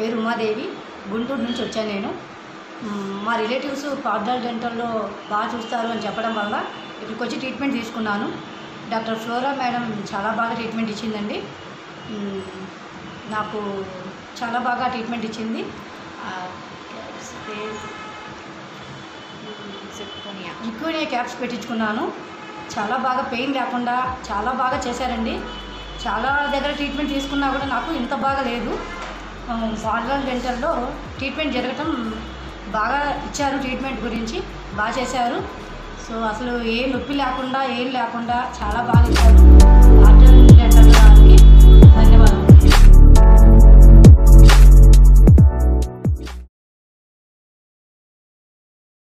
పేరు ఉమాదేవి గుంటూరు నుంచి వచ్చాను నేను మ్, మా రిలేటివ్స్ పార్డల్ డెంటల్లో బాగా చూస్తారు అని చెప్పడం వల్ల ఇక్కడికి వచ్చి ట్రీట్మెంట్ తీసుకున్నాను డాక్టర్ ఫ్లోరా మేడం చాలా బాగా ట్రీట్మెంట్ ఇచ్చిందండి మ్, నాకు చాలా బాగా ట్రీట్మెంట్ ఇచ్చింది ఆ, చెప్పుకోనియా ఎక్కువనే క్యాప్స్ పెట్టించుకున్నాను చాలా బాగా పెయిన్ లేకుండా చాలా బాగా చేశారండి చాలా దగ్గర ట్రీట్మెంట్ తీసుకున్నా కూడా నాకు ఇంత బాగా లేదు ఫార్మల్ డెంటల్లో ట్రీట్మెంట్ జరగటం బాగా ఇచ్చారు ట్రీట్మెంట్ గురించి బాగా చేశారు సో అసలు ఏ నొప్పి లేకుండా ఏం లేకుండా చాలా బాగా ఇచ్చారు